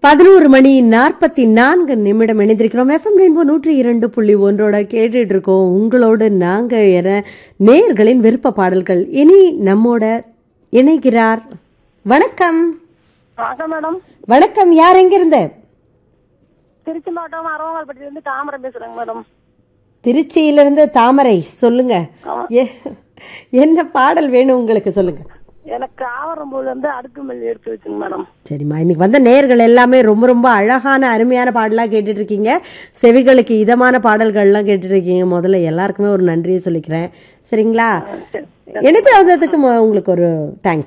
பதினோரு மணி நாற்பத்தி நான்கு நிமிடம் இணைந்திருக்கிறோம் எஃப்எம் ரெயின்போ நூற்றி இரண்டு புள்ளி ஒன்றோட கேட்டுட்டு இருக்கோம் உங்களோடு நாங்க என நேயர்களின் விருப்ப பாடல்கள் இனி நம்மோட இணைகிறார் வணக்கம் வணக்கம் மேடம் வணக்கம் யார் எங்கிருந்து திருச்சி மாவட்டம் அரவங்கால்பட்டியிலிருந்து தாமரம் பேசுறேங்க மேடம் திருச்சியிலிருந்து தாமரை சொல்லுங்க எ- என்ன பாடல் வேணும் உங்களுக்கு சொல்லுங்க எனக்கு ஆவரம்பூல இருந்து அடுக்குமல்லி எடுத்து வச்சுங்க மேடம் சரிம்மா இன்னைக்கு வந்த நேயர்கள் எல்லாமே ரொம்ப ரொம்ப அழகான அருமையான பாடலாக கேட்டுட்டு இருக்கீங்க செவிகளுக்கு இதமான பாடல்கள்லாம் கேட்டுட்டு இருக்கீங்க முதல்ல எல்லாருக்குமே ஒரு நன்றியை சொல்லிக்கிறேன் சரிங்களா இணைப்பு வந்ததுக்கு மொ- உங்களுக்கு ஒரு தேங்க்ஸ்